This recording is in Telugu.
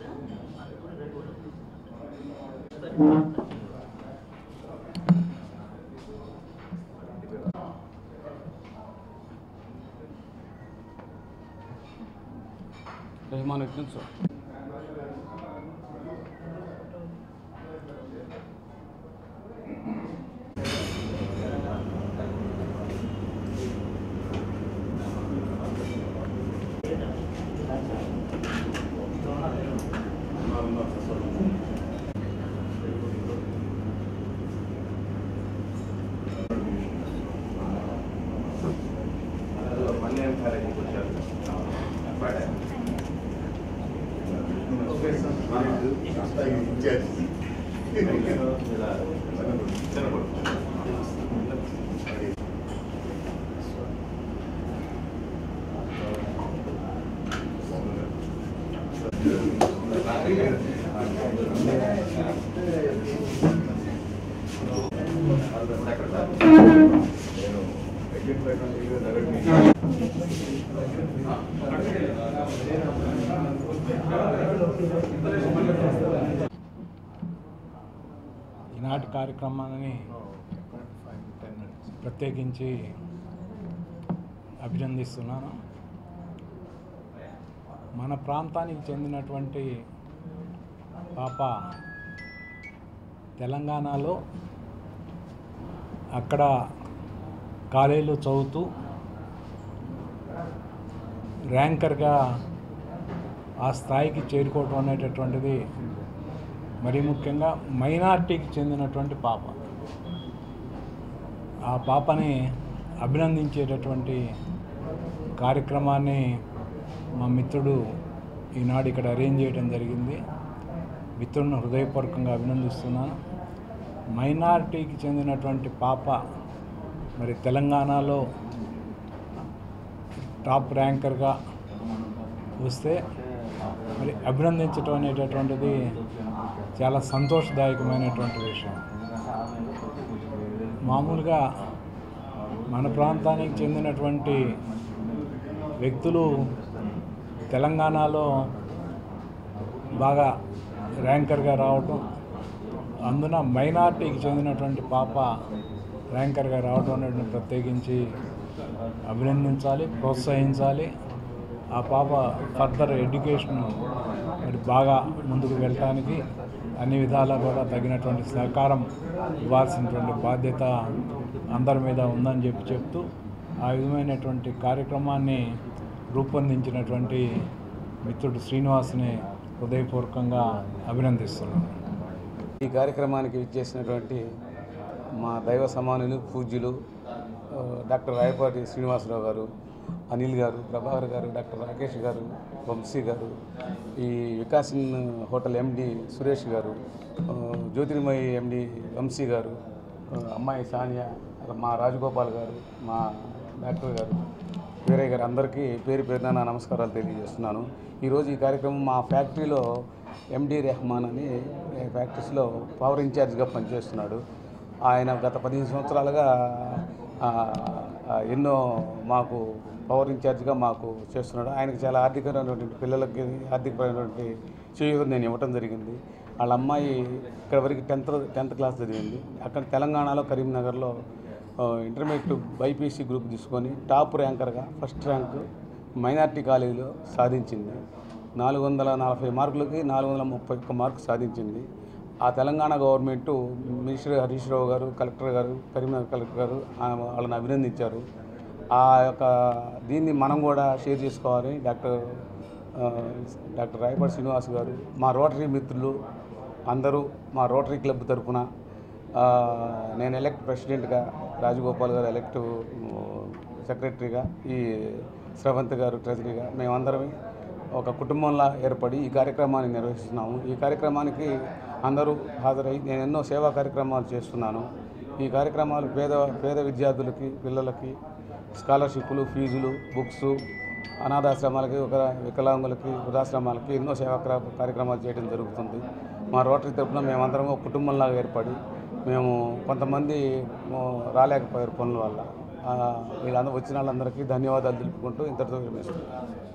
రెహమాన్ ఎట్లా సార్ ఈనాటి కార్యక్రమాన్ని ప్రత్యేకించి అభినందిస్తున్నాను మన ప్రాంతానికి చెందినటువంటి పాప తెలంగాణలో అక్కడ కాలేజీలో చదువుతూ ర్యాంకర్గా ఆ స్థాయికి చేరుకోవటం అనేటటువంటిది మరీ ముఖ్యంగా మైనార్టీకి చెందినటువంటి పాప ఆ పాపని అభినందించేటటువంటి కార్యక్రమాన్ని మా మిత్రుడు ఈనాడు ఇక్కడ అరేంజ్ చేయడం జరిగింది మిత్రుడిని హృదయపూర్వకంగా అభినందిస్తున్నాను మైనార్టీకి చెందినటువంటి పాప మరి తెలంగాణలో టాప్ ర్యాంకర్గా వస్తే మరి అభినందించడం అనేటటువంటిది చాలా సంతోషదాయకమైనటువంటి విషయం మామూలుగా మన ప్రాంతానికి చెందినటువంటి వ్యక్తులు తెలంగాణలో బాగా ర్యాంకర్గా రావటం అందున మైనార్టీకి చెందినటువంటి పాప ర్యాంకర్గా రావడం అనేది ప్రత్యేకించి అభినందించాలి ప్రోత్సహించాలి ఆ పాప ఫర్దర్ ఎడ్యుకేషన్ మరి బాగా ముందుకు వెళ్ళటానికి అన్ని విధాలా కూడా తగినటువంటి సహకారం ఇవ్వాల్సినటువంటి బాధ్యత అందరి మీద ఉందని చెప్పి చెప్తూ ఆ విధమైనటువంటి కార్యక్రమాన్ని రూపొందించినటువంటి మిత్రుడు శ్రీనివాస్ని హృదయపూర్వకంగా అభినందిస్తున్నాను ఈ కార్యక్రమానికి ఇచ్చేసినటువంటి మా దైవ సమానులు పూజ్యులు ఆ, డాక్టర్ రాయపాటి శ్రీనివాసరావు గారు అనిల్ గారు ప్రభాకర్ గారు డాక్టర్ రాకేష్ గారు వంశీ గారు ఈ వికాసిన్ హోటల్ ఎండి సురేష్ గారు ఆ, జ్యోతిర్మయి ఎండి వంశీ గారు ఆ, అమ్మాయి సానియా మా రాజగోపాల్ గారు మా డాక్టర్ గారు వీరయ్య గారు అందరికీ పేరు పేరున నా నమస్కారాలు తెలియజేస్తున్నాను ఈరోజు ఈ కార్యక్రమం మా ఫ్యాక్టరీలో ఎండి రెహమాన్ అని ఫ్యాక్టరీస్లో పవర్ ఇన్ఛార్జ్గా పనిచేస్తున్నాడు ఆయన గత పదిహేను సంవత్సరాలుగా ఆ, ఆ, ఎన్నో మాకు పవర్ ఇన్ఛార్జ్గా మాకు చేస్తున్నాడు ఆయనకి చాలా ఆర్థికమైనటువంటి పిల్లలకి ఆర్థికమైనటువంటి చేయూత నేను ఇవ్వటం జరిగింది వాళ్ళ అమ్మాయి ఇక్కడ వరకు టెన్త్ టెన్త్ క్లాస్ చదివింది అక్కడ తెలంగాణలో కరీంనగర్లో ఆ, ఇంటర్మీడియట్ బైపీసీ గ్రూప్ తీసుకొని టాప్ ర్యాంకర్గా ఫస్ట్ ర్యాంక్ మైనార్టీ కాలేజీలో సాధించింది నాలుగు వందల నలభై మార్కులకి నాలుగు వందల ముప్పై ఒక్క మార్కు సాధించింది ఆ తెలంగాణ గవర్నమెంట్ మినిస్టర్ హరీష్ రావు గారు కలెక్టర్ గారు కరీంనగర్ కలెక్టర్ గారు ఆ, వాళ్ళని అభినందించారు ఆ యొక్క దీన్ని మనం కూడా షేర్ చేసుకోవాలి డాక్టర్ ఆ, డాక్టర్ రాయపాటి శ్రీనివాస్ గారు మా రోటరీ మిత్రులు అందరూ మా రోటరీ క్లబ్ తరఫున ఆ, నేను ఎలక్ట్ ప్రెసిడెంట్గా రాజగోపాల్ గారు ఎలక్ట్ సెక్రటరీగా ఈ స్రవంత్ గారు ట్రెజరీగా మేమందరం ఒక కుటుంబంలా ఏర్పడి ఈ కార్యక్రమాన్ని నిర్వహిస్తున్నాము ఈ కార్యక్రమానికి అందరూ హాజరై నేను ఎన్నో సేవా కార్యక్రమాలు చేస్తున్నాను ఈ కార్యక్రమాలు పేద పేద విద్యార్థులకి పిల్లలకి స్కాలర్షిప్లు ఫీజులు బుక్స్ అనాథాశ్రమాలకి ఒక వికలాంగులకి వృద్ధాశ్రమాలకి ఎన్నో సేవా క్ర- కార్యక్రమాలు చేయడం జరుగుతుంది మా రోటరీ తరఫున మేమందరం ఒక కుటుంబంలాగా ఏర్పడి మేము కొంతమంది ఆ, రాలేకపోయారు పనుల వల్ల ఆ, వీళ్ళందరూ వచ్చిన వాళ్ళందరికీ ధన్యవాదాలు తెలుపుకుంటూ ఇంతటితో విరమిస్తున్నాను